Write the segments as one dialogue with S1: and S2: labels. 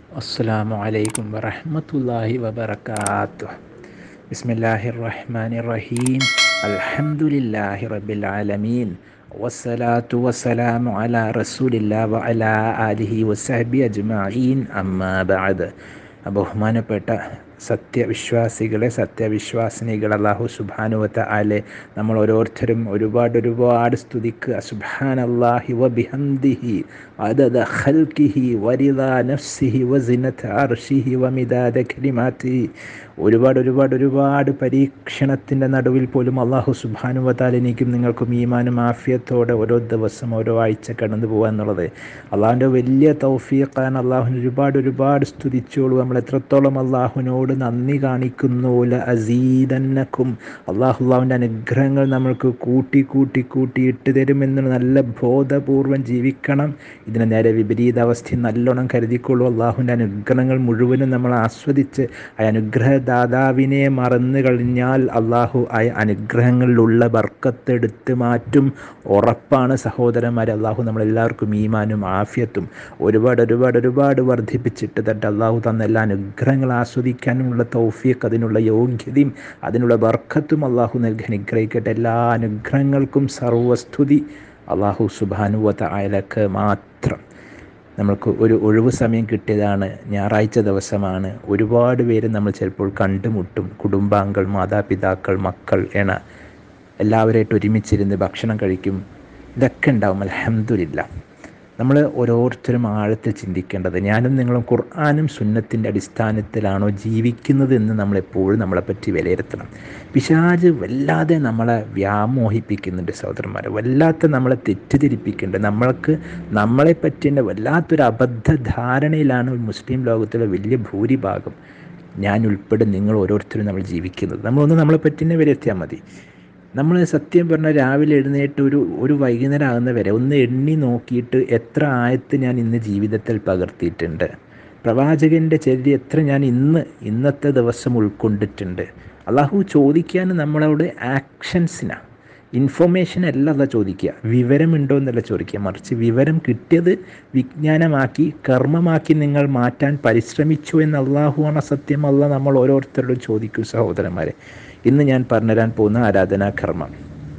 S1: السلام عليكم ورحمة الله وبركاته بسم الله الرحمن الرحيم الحمد لله رب العالمين والصلاة والسلام على رسول الله وعلى آله وصحبه أجمعين أما بعد ബഹുമാനപ്പെട്ട സത്യവിശ്വാസികളെ സത്യവിശ്വാസിനികൾ അള്ളാഹു സുബാനുവത്ത ആലെ നമ്മൾ ഓരോരുത്തരും ഒരുപാട് ഒരുപാട് സ്തുതിക്കുക സുബാൻ അള്ളാഹി വ ബിഹംദിഹി അദദ ഖൽക്കിഹി വരിദ നഫ്സിഹി വസിനത അർഷിഹി വമിദാദ കലിമാത്തിഹി ഒരുപാട് ഒരുപാട് ഒരുപാട് പരീക്ഷണത്തിൻ്റെ നടുവിൽ പോലും അള്ളാഹു സുബാനുവത്താൽ എനിക്കും നിങ്ങൾക്കും ഈമാനും ആഫിയത്തോടെ ഓരോ ദിവസം ഓരോ ആഴ്ച കടന്നു പോകുക എന്നുള്ളത് അള്ളാഹുവിൻ്റെ വലിയ തൗഫീഖാൻ അള്ളാഹുവിന് ഒരുപാട് ഒരുപാട് സ്തുതിച്ചോളൂ നമ്മൾ എത്രത്തോളം അള്ളാഹുവിനോട് നന്ദി കാണിക്കുന്നു ല അസീദന്നക്കും അള്ളാഹു അള്ളാഹുവിൻ്റെ അനുഗ്രഹങ്ങൾ നമ്മൾക്ക് കൂട്ടി കൂട്ടി കൂട്ടി ഇട്ട് തരുമെന്ന് നല്ല ബോധപൂർവം ജീവിക്കണം ഇതിന് നേരെ വിപരീത അവസ്ഥ നല്ലോണം കരുതിക്കൊള്ളൂ അള്ളാഹുവിൻ്റെ അനുഗ്രഹങ്ങൾ മുഴുവനും നമ്മൾ ആസ്വദിച്ച് ആ അനുഗ്രഹദാതാവിനെ മറന്നു കഴിഞ്ഞാൽ അള്ളാഹു ആ അനുഗ്രഹങ്ങളിലുള്ള ബർക്കത്തെടുത്ത് മാറ്റും ഉറപ്പാണ് സഹോദരന്മാരെ അള്ളാഹു നമ്മളെല്ലാവർക്കും ഈമാനും ആഫിയത്തും ഒരുപാട് ഒരുപാട് ഒരുപാട് വർദ്ധിപ്പിച്ചിട്ട് തട്ട് അള്ളാഹു തന്ന എല്ലാ അനുഗ്രഹങ്ങൾ ആസ്വദിക്കാനുമുള്ള തൗഫീഖ് അതിനുള്ള യോഗ്യതയും അതിനുള്ള ബർക്കത്തും അള്ളാഹു നൽകി അനുഗ്രഹിക്കട്ടെ എല്ലാ അനുഗ്രഹങ്ങൾക്കും സർവസ്തുതി അള്ളാഹു സുബാനുവത്ത അയലക്ക് മാത്രം നമ്മൾക്ക് ഒരു ഒഴിവ് സമയം കിട്ടിയതാണ് ഞായറാഴ്ച ദിവസമാണ് ഒരുപാട് പേര് നമ്മൾ ചിലപ്പോൾ കണ്ടുമുട്ടും കുടുംബാംഗങ്ങൾ മാതാപിതാക്കൾ മക്കൾ എണ എല്ലാവരായിട്ട് ഒരുമിച്ചിരുന്ന് ഭക്ഷണം കഴിക്കും ഇതൊക്കെ ഉണ്ടാവും അലഹമില്ല നമ്മൾ ഓരോരുത്തരും ആഴത്തിൽ ചിന്തിക്കേണ്ടത് ഞാനും നിങ്ങളും ഖുർആാനും സുന്നത്തിൻ്റെ അടിസ്ഥാനത്തിലാണോ ജീവിക്കുന്നത് എന്ന് നമ്മളെപ്പോഴും നമ്മളെപ്പറ്റി വിലയിരുത്തണം പിശാജ് വല്ലാതെ നമ്മളെ വ്യാമോഹിപ്പിക്കുന്നുണ്ട് സഹോദരന്മാരെ വല്ലാത്ത നമ്മളെ തെറ്റിദ്ധരിപ്പിക്കുന്നുണ്ട് നമ്മൾക്ക് നമ്മളെ പറ്റിയ വല്ലാത്തൊരു അബദ്ധ ധാരണയിലാണ് മുസ്ലിം ലോകത്തിലെ വലിയ ഭൂരിഭാഗം ഞാൻ ഉൾപ്പെടെ നിങ്ങൾ ഓരോരുത്തരും നമ്മൾ ജീവിക്കുന്നത് നമ്മളൊന്ന് നമ്മളെ പറ്റിനെ വിലയിരുത്തിയാൽ മതി നമ്മൾ സത്യം പറഞ്ഞാൽ രാവിലെ എഴുന്നേറ്റ് ഒരു ഒരു വൈകുന്നേരം ആകുന്ന വരെ ഒന്ന് എണ്ണി നോക്കിയിട്ട് എത്ര ആയത്ത് ഞാൻ ഇന്ന് ജീവിതത്തിൽ പകർത്തിയിട്ടുണ്ട് പ്രവാചകൻ്റെ ചര്യ എത്ര ഞാൻ ഇന്ന് ഇന്നത്തെ ദിവസം ഉൾക്കൊണ്ടിട്ടുണ്ട് അള്ളാഹു ചോദിക്കാൻ നമ്മളോട് ആക്ഷൻസിനാണ് ഇൻഫോർമേഷൻ അല്ല അല്ല ചോദിക്കുക വിവരമുണ്ടോ എന്നല്ല ചോദിക്കുക മറിച്ച് വിവരം കിട്ടിയത് വിജ്ഞാനമാക്കി കർമ്മമാക്കി നിങ്ങൾ മാറ്റാൻ പരിശ്രമിച്ചു എന്ന് അള്ളാഹുവാണ് സത്യം അല്ല നമ്മൾ ഓരോരുത്തരോടും ചോദിക്കും സഹോദരന്മാരെ ഇന്ന് ഞാൻ പറഞ്ഞുതരാൻ പോകുന്ന ആരാധനാകർമ്മം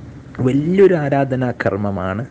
S1: വലിയൊരു ആരാധനാകർമ്മമാണ്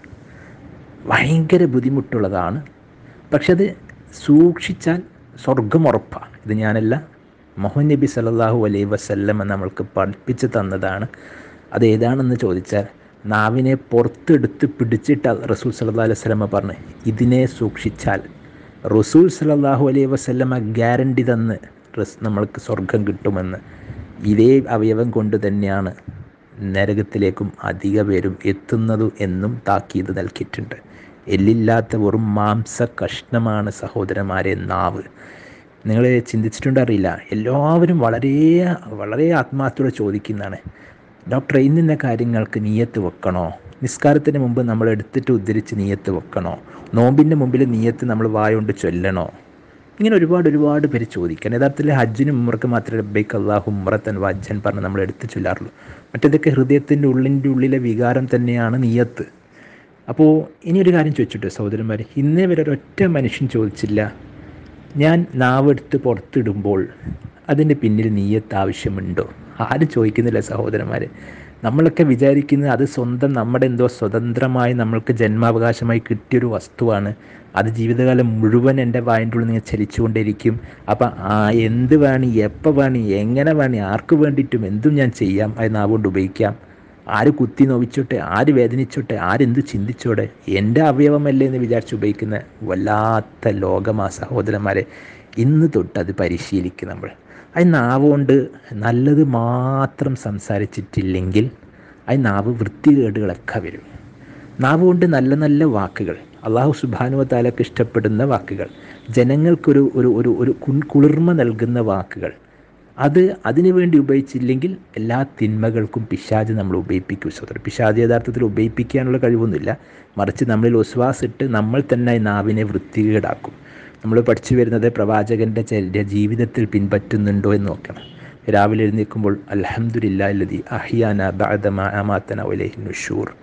S1: ഭയങ്കര ബുദ്ധിമുട്ടുള്ളതാണ് പക്ഷെ അത് സൂക്ഷിച്ചാൽ സ്വർഗം ഉറപ്പാണ് ഇത് ഞാനല്ല മുഹമ്മദ് നബി സല്ലാഹു അലൈ വസല്ലമ നമ്മൾക്ക് പഠിപ്പിച്ച് തന്നതാണ് അത് ഏതാണെന്ന് ചോദിച്ചാൽ നാവിനെ പുറത്തെടുത്ത് പിടിച്ചിട്ട് റസൂൽ സല്ലാ അലൈഹി സ്വലമ പറഞ്ഞ് ഇതിനെ സൂക്ഷിച്ചാൽ റസൂൽ സലാഹു അലൈഹി വസല്ലമ ഗ്യാരണ്ടി തന്ന് നമ്മൾക്ക് സ്വർഗം കിട്ടുമെന്ന് ഇതേ അവയവം കൊണ്ട് തന്നെയാണ് നരകത്തിലേക്കും അധിക പേരും എത്തുന്നതു എന്നും താക്കീത് നൽകിയിട്ടുണ്ട് എല്ലില്ലാത്ത വെറും മാംസ കഷ്ണമാണ് സഹോദരന്മാരെ നാവ് നിങ്ങൾ ചിന്തിച്ചിട്ടുണ്ടറിയില്ല എല്ലാവരും വളരെ വളരെ ആത്മാർത്ഥത്തോടെ ചോദിക്കുന്നതാണ് ഡോക്ടറെ ഇന്നിന്ന കാര്യങ്ങൾക്ക് നീയത്ത് വെക്കണോ നിസ്കാരത്തിന് മുമ്പ് നമ്മൾ എടുത്തിട്ട് ഉദ്ധരിച്ച് നീയത്ത് വെക്കണോ നോമ്പിൻ്റെ മുമ്പിൽ നീയത്ത് നമ്മൾ വായുകൊണ്ട് ചൊല്ലണോ ഇങ്ങനെ ഒരുപാട് ഒരുപാട് പേര് ചോദിക്കാൻ യഥാർത്ഥത്തിൽ ഹജ്ജിനും ഉമ്മർക്ക് മാത്രമേ ബൈക്ക് അള്ളാഹു ഉമ്മറത്തൻ വജ്ജൻ പറഞ്ഞ് നമ്മൾ എടുത്ത് ചൊല്ലാറുള്ളൂ മറ്റേതൊക്കെ ഹൃദയത്തിൻ്റെ ഉള്ളിൻ്റെ ഉള്ളിലെ വികാരം തന്നെയാണ് നീയത്ത് അപ്പോൾ ഇനി ഒരു കാര്യം ചോദിച്ചിട്ട് സഹോദരന്മാർ ഇന്നേ വരെ ഒരൊറ്റ മനുഷ്യൻ ചോദിച്ചില്ല ഞാൻ നാവെടുത്ത് പുറത്തിടുമ്പോൾ അതിൻ്റെ പിന്നിൽ നീയത്ത് ആവശ്യമുണ്ടോ ആരും ചോദിക്കുന്നില്ല സഹോദരന്മാർ നമ്മളൊക്കെ വിചാരിക്കുന്നത് അത് സ്വന്തം നമ്മുടെ എന്തോ സ്വതന്ത്രമായി നമ്മൾക്ക് ജന്മാവകാശമായി കിട്ടിയൊരു വസ്തുവാണ് അത് ജീവിതകാലം മുഴുവൻ എൻ്റെ വായൻ്റെ ഉള്ളിൽ നിങ്ങൾ ചലിച്ചുകൊണ്ടിരിക്കും അപ്പം ആ എന്ത് വേണം എപ്പോൾ വേണം എങ്ങനെ വേണം ആർക്ക് വേണ്ടിയിട്ടും എന്തും ഞാൻ ചെയ്യാം അത് നാവുകൊണ്ട് ഉപയോഗിക്കാം ആര് കുത്തി നോവിച്ചോട്ടെ ആര് വേദനിച്ചോട്ടെ ആരെന്ത് ചിന്തിച്ചോട്ടെ എൻ്റെ അവയവമല്ലേ എന്ന് വിചാരിച്ച് ഉപയോഗിക്കുന്ന വല്ലാത്ത ലോകമാ സഹോദരന്മാരെ ഇന്ന് തൊട്ട് അത് പരിശീലിക്കും നമ്മൾ അത് നാവ് കൊണ്ട് നല്ലത് മാത്രം സംസാരിച്ചിട്ടില്ലെങ്കിൽ അത് നാവ് വൃത്തികേടുകളൊക്കെ വരും നാവ് കൊണ്ട് നല്ല നല്ല വാക്കുകൾ അള്ളാഹു സുബാനുവ താലക്ക് ഇഷ്ടപ്പെടുന്ന വാക്കുകൾ ജനങ്ങൾക്കൊരു ഒരു ഒരു ഒരു കുളിർമ നൽകുന്ന വാക്കുകൾ അത് അതിനു വേണ്ടി ഉപയോഗിച്ചില്ലെങ്കിൽ എല്ലാ തിന്മകൾക്കും പിശാജ് നമ്മൾ ഉപയോഗിപ്പിക്കും സഹോദരൻ പിശാജ് യഥാർത്ഥത്തിൽ ഉപയോഗിപ്പിക്കാനുള്ള കഴിവൊന്നുമില്ല മറിച്ച് നമ്മളിൽ ഒസ്വാസിട്ട് നമ്മൾ തന്നെ നാവിനെ വൃത്തികേടാക്കും നമ്മൾ പഠിച്ചു വരുന്നത് പ്രവാചകൻ്റെ ചര്യ ജീവിതത്തിൽ പിൻപറ്റുന്നുണ്ടോ എന്ന് നോക്കണം രാവിലെ എഴുന്നേൽക്കുമ്പോൾ അലഹമുല്ലാതി അഹിയാന ബഅദമ അമാത്തന ഒലൈഹി നുഷൂർ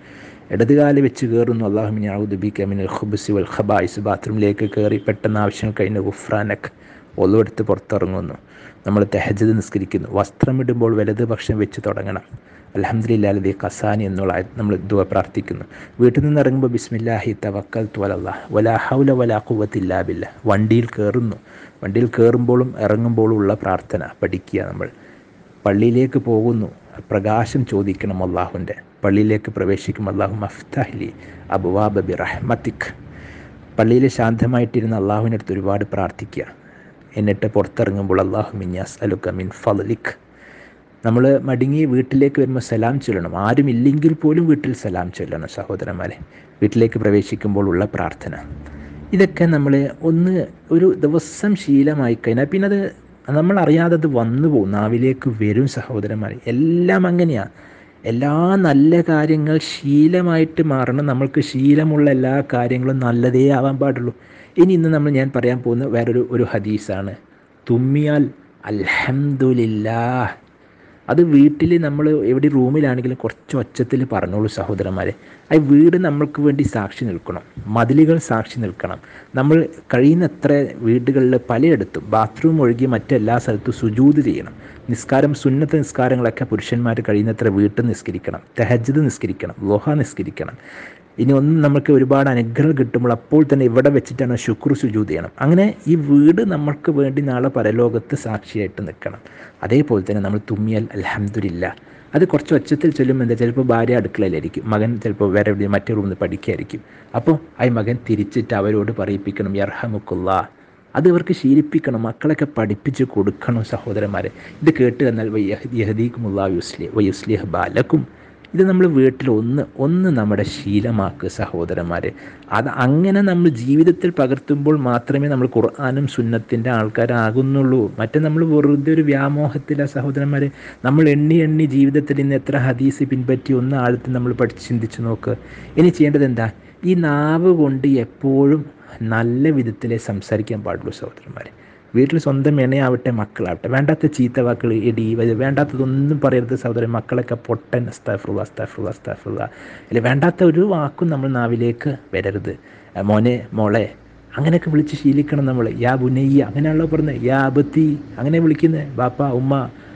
S1: ഇടതുകാല് വെച്ച് കയറുന്നു അള്ളാഹുമിനി ഔദുബിക്ക മിനൽ ഖുബ്സി വൽ ഖബായിസ് ബാത്റൂമിലേക്ക് കയറി പെട്ടെന്ന് ആവശ്യം കഴിഞ്ഞ ഗുഫ്രാനക്ക് ഒന്നുമെടുത്ത് പുറത്തിറങ്ങുന്നു നമ്മൾ തെഹജത് നിസ്കരിക്കുന്നു വസ്ത്രമിടുമ്പോൾ വലത് പക്ഷം വെച്ച് തുടങ്ങണം അലഹമ്മദില്ലാലതി ഖസാനി എന്നുള്ള നമ്മൾ ദുവ പ്രാർത്ഥിക്കുന്നു വീട്ടിൽ നിന്ന് ഇറങ്ങുമ്പോൾ ബിസ്മില്ലാഹി തവക്കൽ തുവലല്ല വലാ ഹൗല വലാ കുവത്തില്ലാ ബില്ല വണ്ടിയിൽ കയറുന്നു വണ്ടിയിൽ കയറുമ്പോഴും ഇറങ്ങുമ്പോഴും ഉള്ള പ്രാർത്ഥന പഠിക്കുക നമ്മൾ പള്ളിയിലേക്ക് പോകുന്നു പ്രകാശം ചോദിക്കണം അള്ളാഹുൻ്റെ പള്ളിയിലേക്ക് പ്രവേശിക്കും അള്ളാഹു മഫ്തഹ്ലി അബുവാബ ബി റഹ്മത്തിക് പള്ളിയിൽ ശാന്തമായിട്ടിരുന്ന് അള്ളാഹുവിൻ്റെ അടുത്ത് ഒരുപാട് പ്രാർത്ഥിക്കുക എന്നിട്ട് പുറത്തിറങ്ങുമ്പോൾ അള്ളാഹു മിന്യാസ് അലുക്ക മിൻ ഫലിക് നമ്മൾ മടങ്ങി വീട്ടിലേക്ക് വരുമ്പോൾ സലാം ചൊല്ലണം ആരും ഇല്ലെങ്കിൽ പോലും വീട്ടിൽ സലാം ചൊല്ലണം സഹോദരന്മാരെ വീട്ടിലേക്ക് പ്രവേശിക്കുമ്പോൾ ഉള്ള പ്രാർത്ഥന ഇതൊക്കെ നമ്മൾ ഒന്ന് ഒരു ദിവസം ശീലമായി കഴിഞ്ഞാൽ പിന്നെ അത് നമ്മൾ അറിയാതെ അത് വന്നു പോകും നാവിലേക്ക് വരും സഹോദരന്മാരെ എല്ലാം അങ്ങനെയാണ് എല്ലാ നല്ല കാര്യങ്ങൾ ശീലമായിട്ട് മാറണം നമ്മൾക്ക് ശീലമുള്ള എല്ലാ കാര്യങ്ങളും നല്ലതേ ആവാൻ പാടുള്ളൂ ഇനി ഇന്ന് നമ്മൾ ഞാൻ പറയാൻ പോകുന്ന വേറൊരു ഒരു ഹദീസാണ് തുമ്മിയാൽ അൽഹംദുലില്ലാ അത് വീട്ടിൽ നമ്മൾ എവിടെ റൂമിലാണെങ്കിലും കുറച്ച് ഒച്ചത്തിൽ പറഞ്ഞോളൂ സഹോദരന്മാരെ ആ വീട് നമ്മൾക്ക് വേണ്ടി സാക്ഷി നിൽക്കണം മതിലുകൾ സാക്ഷി നിൽക്കണം നമ്മൾ കഴിയുന്നത്ര വീടുകളിൽ പലയിടത്തും ബാത്റൂം ഒഴുകി മറ്റെല്ലാ സ്ഥലത്തും സുജൂത് ചെയ്യണം നിസ്കാരം സുന്നത്ത് നിസ്കാരങ്ങളൊക്കെ പുരുഷന്മാർ കഴിയുന്നത്ര വീട്ടിൽ നിസ്കരിക്കണം തെഹജത് നിസ്കരിക്കണം ലോഹ നിസ്കരിക്കണം ഇനി ഒന്നും നമുക്ക് ഒരുപാട് അനുഗ്രഹം കിട്ടുമ്പോൾ അപ്പോൾ തന്നെ ഇവിടെ വെച്ചിട്ടാണ് ശുക്ർ സുജൂത് ചെയ്യണം അങ്ങനെ ഈ വീട് നമ്മൾക്ക് വേണ്ടി നാളെ പരലോകത്ത് സാക്ഷിയായിട്ട് നിൽക്കണം അതേപോലെ തന്നെ നമ്മൾ തുമ്മിയാൽ അലഹമില്ല അത് കുറച്ച് ഒച്ചത്തിൽ ചൊല്ലുമ്പോൾ എന്താ ചിലപ്പോൾ ഭാര്യ അടുക്കളയിലായിരിക്കും മകൻ ചിലപ്പോൾ വേറെ എവിടെ മറ്റേ റൂമിൽ നിന്ന് പഠിക്കായിരിക്കും അപ്പോൾ ആ മകൻ തിരിച്ചിട്ട് അവരോട് പറയിപ്പിക്കണം യർഹമുക്കുള്ള അത് അവർക്ക് ശീലിപ്പിക്കണം മക്കളൊക്കെ പഠിപ്പിച്ച് കൊടുക്കണം സഹോദരന്മാരെ ഇത് കേട്ട് തന്നാൽ യഹദീക്കുമുള്ള യുസ്ലി വയുസ്ലിഹ് ബാലക്കും ഇത് നമ്മൾ വീട്ടിൽ ഒന്ന് ഒന്ന് നമ്മുടെ ശീലമാക്കുക സഹോദരന്മാരെ അത് അങ്ങനെ നമ്മൾ ജീവിതത്തിൽ പകർത്തുമ്പോൾ മാത്രമേ നമ്മൾ ഖുർആാനും സുന്നത്തിൻ്റെ ആൾക്കാരാകുന്നുള്ളൂ മറ്റേ നമ്മൾ വെറുതെ ഒരു വ്യാമോഹത്തില സഹോദരന്മാരെ നമ്മൾ എണ്ണി എണ്ണി ജീവിതത്തിൽ ഇന്ന് എത്ര ഹദീസ് പിൻപറ്റി ഒന്ന് ആഴത്തിൽ നമ്മൾ പഠിച്ച് ചിന്തിച്ച് നോക്ക് ഇനി ചെയ്യേണ്ടത് എന്താ ഈ നാവ് കൊണ്ട് എപ്പോഴും നല്ല വിധത്തിലേ സംസാരിക്കാൻ പാടുള്ളൂ സഹോദരന്മാരെ വീട്ടിൽ സ്വന്തം ഇണയാവട്ടെ മക്കളാവട്ടെ വേണ്ടാത്ത ചീത്ത വാക്കുകൾ ഇടി വേണ്ടാത്തതൊന്നും പറയരുത് സഹോദരൻ മക്കളൊക്കെ പൊട്ടൻ അസ്താഫുള്ള അസ്താഫുള്ള അസ്താഫുള്ള അല്ലെ വേണ്ടാത്ത ഒരു വാക്കും നമ്മൾ നാവിലേക്ക് വരരുത് മോനെ മോളെ അങ്ങനെയൊക്കെ വിളിച്ച് ശീലിക്കണം നമ്മൾ യാ ബുനയ്യ അങ്ങനെയാണല്ലോ പറഞ്ഞത് യാ ബത്തി അങ്ങനെ വിളിക്കുന്നത് ബാപ്പ ഉമ്മ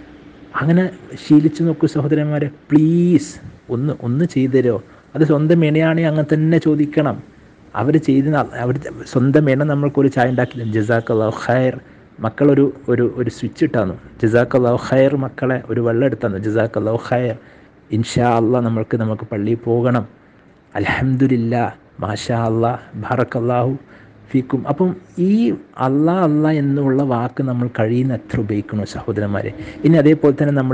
S1: അങ്ങനെ ശീലിച്ച് നോക്കൂ സഹോദരന്മാരെ പ്ലീസ് ഒന്ന് ഒന്ന് ചെയ്തരോ അത് സ്വന്തം ഇണയാണെങ്കിൽ അങ്ങനെ തന്നെ ചോദിക്കണം അവർ ചെയ്ത് അവർ സ്വന്തം എണ്ണ നമ്മൾക്കൊരു ചായ ഉണ്ടാക്കില്ല ജസാഖ് ഖൈർ മക്കളൊരു ഒരു ഒരു സ്വിച്ച് ഇട്ടാന്നു ജസാഖ് ഖൈർ മക്കളെ ഒരു വെള്ളം എടുത്താന്നു ജസാഖ് ഖൈർ ഇൻഷാ അള്ളാഹ് നമ്മൾക്ക് നമുക്ക് പള്ളിയിൽ പോകണം അലഹമുല്ല മാഷാ അള്ളാഹ് ബാറക്കല്ലാഹു ഫീക്കും അപ്പം ഈ അള്ളാ അള്ളാ എന്നുള്ള വാക്ക് നമ്മൾ കഴിയുന്ന എത്ര ഉപയോഗിക്കണോ സഹോദരന്മാരെ ഇനി അതേപോലെ തന്നെ നമ്മൾ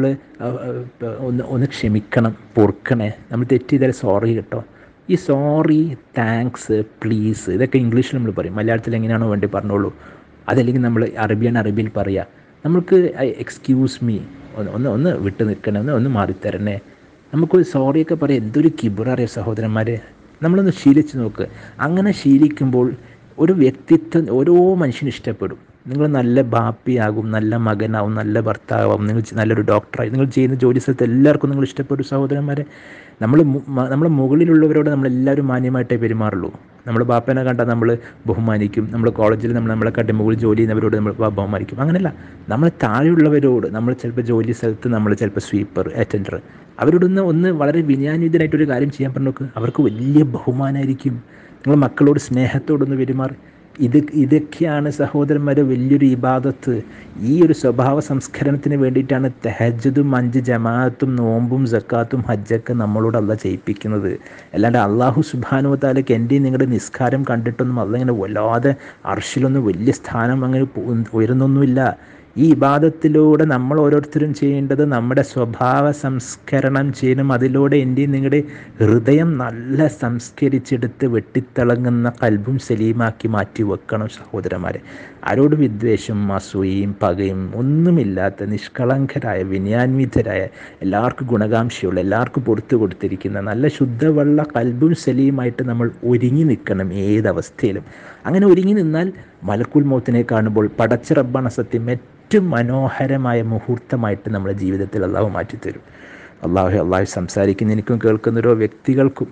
S1: ഒന്ന് ഒന്ന് ക്ഷമിക്കണം പൊറുക്കണേ നമ്മൾ തെറ്റ് ചെയ്താൽ സോറി കേട്ടോ ഈ സോറി താങ്ക്സ് പ്ലീസ് ഇതൊക്കെ ഇംഗ്ലീഷിൽ നമ്മൾ പറയും മലയാളത്തിൽ എങ്ങനെയാണോ വേണ്ടി പറഞ്ഞോളൂ അതല്ലെങ്കിൽ നമ്മൾ അറബിയാണ് അറബിയിൽ പറയുക നമ്മൾക്ക് എക്സ്ക്യൂസ് മീ ഒന്ന് ഒന്ന് ഒന്ന് വിട്ട് നിൽക്കണേ ഒന്ന് ഒന്ന് മാറിത്തരണേ നമുക്ക് സോറിയൊക്കെ പറയാം എന്തൊരു കിബിററിയ സഹോദരന്മാരെ നമ്മളൊന്ന് ശീലിച്ച് നോക്ക് അങ്ങനെ ശീലിക്കുമ്പോൾ ഒരു വ്യക്തിത്വം ഓരോ മനുഷ്യനും ഇഷ്ടപ്പെടും നിങ്ങൾ നല്ല ബാപ്പിയാകും നല്ല മകനാവും നല്ല ഭർത്താവും നിങ്ങൾ നല്ലൊരു ഡോക്ടറായി നിങ്ങൾ ചെയ്യുന്ന ജോലി സ്ഥലത്ത് എല്ലാവർക്കും നിങ്ങൾ ഇഷ്ടപ്പെടും സഹോദരന്മാരെ നമ്മൾ നമ്മളെ മുകളിലുള്ളവരോട് നമ്മളെല്ലാവരും മാന്യമായിട്ടേ പെരുമാറുള്ളൂ നമ്മൾ ബാപ്പനെ കണ്ടാൽ നമ്മൾ ബഹുമാനിക്കും നമ്മൾ കോളേജിൽ നമ്മൾ നമ്മളെ കാട്ടി മുകളിൽ ജോലി ചെയ്യുന്നവരോട് നമ്മൾ ബഹുമാനിക്കും അങ്ങനെയല്ല നമ്മൾ താഴെയുള്ളവരോട് നമ്മൾ ചിലപ്പോൾ ജോലി സ്ഥലത്ത് നമ്മൾ ചിലപ്പോൾ സ്വീപ്പർ അറ്റൻഡർ അവരോടൊന്ന് ഒന്ന് വളരെ വിനയാന്വിതനായിട്ടൊരു കാര്യം ചെയ്യാൻ പറഞ്ഞു നോക്ക് അവർക്ക് വലിയ ബഹുമാനമായിരിക്കും നിങ്ങൾ മക്കളോട് സ്നേഹത്തോടൊന്ന് പെരുമാറി ഇത് ഇതൊക്കെയാണ് സഹോദരന്മാരെ വലിയൊരു ഇബാദത്ത് ഈ ഒരു സ്വഭാവ സംസ്കരണത്തിന് വേണ്ടിയിട്ടാണ് തെഹജതും അഞ്ച് ജമാഅത്തും നോമ്പും ജക്കാത്തും ഹജ്ജൊക്കെ നമ്മളോട് അല്ല ചെയ്യിപ്പിക്കുന്നത് അല്ലാണ്ട് അള്ളാഹു സുബാനു താലക്ക് എൻ്റെയും നിങ്ങളുടെ നിസ്കാരം കണ്ടിട്ടൊന്നും അല്ല ഇങ്ങനെ വല്ലാതെ അർഷിലൊന്നും വലിയ സ്ഥാനം അങ്ങനെ ഉയരുന്നൊന്നുമില്ല ഈ ഇബാദത്തിലൂടെ നമ്മൾ ഓരോരുത്തരും ചെയ്യേണ്ടത് നമ്മുടെ സ്വഭാവ സംസ്കരണം ചെയ്യണം അതിലൂടെ എൻ്റെയും നിങ്ങളുടെ ഹൃദയം നല്ല സംസ്കരിച്ചെടുത്ത് വെട്ടിത്തിളങ്ങുന്ന കൽബും സലീമാക്കി മാറ്റി വെക്കണം സഹോദരന്മാരെ ആരോട് വിദ്വേഷം അസൂയയും പകയും ഒന്നുമില്ലാത്ത നിഷ്കളങ്കരായ വിനയാന്വിതരായ എല്ലാവർക്കും ഗുണകാംക്ഷയുള്ള എല്ലാവർക്കും പുറത്തു കൊടുത്തിരിക്കുന്ന നല്ല ശുദ്ധവെള്ള കൽബും സലീമായിട്ട് നമ്മൾ ഒരുങ്ങി നിൽക്കണം ഏതവസ്ഥയിലും അങ്ങനെ ഒരുങ്ങി നിന്നാൽ മലക്കുൽ മൗത്തിനെ കാണുമ്പോൾ പടച്ച റബ്ബാണ് സത്യം ഏറ്റവും മനോഹരമായ മുഹൂർത്തമായിട്ട് നമ്മുടെ ജീവിതത്തിൽ അള്ളാഹു മാറ്റിത്തരും അള്ളാഹു അള്ളാഹു സംസാരിക്കുന്ന എനിക്കും കേൾക്കുന്ന ഓരോ വ്യക്തികൾക്കും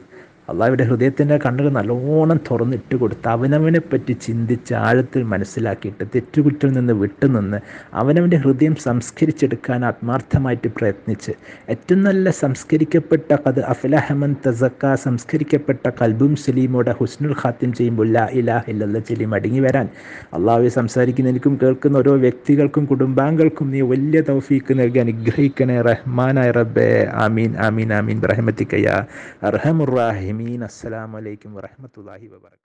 S1: അള്ളാഹുവിൻ്റെ ഹൃദയത്തിൻ്റെ കണ്ണുകൾ നല്ലോണം തുറന്നിട്ട് കൊടുത്ത് അവനവനെ പറ്റി ചിന്തിച്ച് ആഴത്തിൽ മനസ്സിലാക്കിയിട്ട് തെറ്റുകുറ്റിൽ നിന്ന് വിട്ടുനിന്ന് അവനവൻ്റെ ഹൃദയം സംസ്കരിച്ചെടുക്കാൻ ആത്മാർത്ഥമായിട്ട് പ്രയത്നിച്ച് ഏറ്റവും നല്ല സംസ്കരിക്കപ്പെട്ട കത് അഫലഹമൻ തസക്ക സംസ്കരിക്കപ്പെട്ട കൽബും സലീമോടെ ഹുസ്നുൽ ഖാത്തിം ചെയ്യുമ്പോൾ ലാ ഇലാഹ ഇല്ലല്ല ചൊല്ലി മടങ്ങി വരാൻ അള്ളാഹു സംസാരിക്കുന്ന എനിക്കും കേൾക്കുന്ന ഓരോ വ്യക്തികൾക്കും കുടുംബാംഗങ്ങൾക്കും നീ വലിയ തൗഫീക്ക് നൽകി അനുഗ്രഹിക്കണേ റഹ്മാനായ റബ്ബേ ആമീൻ ആമീൻ ആമീൻ റഹ്മത്തിക്കയ്യ അർഹമുറാഹിമീൻ അസ്സലാമലൈക്കും വറഹമത്തല്ലാഹി വബർക്കാത്തു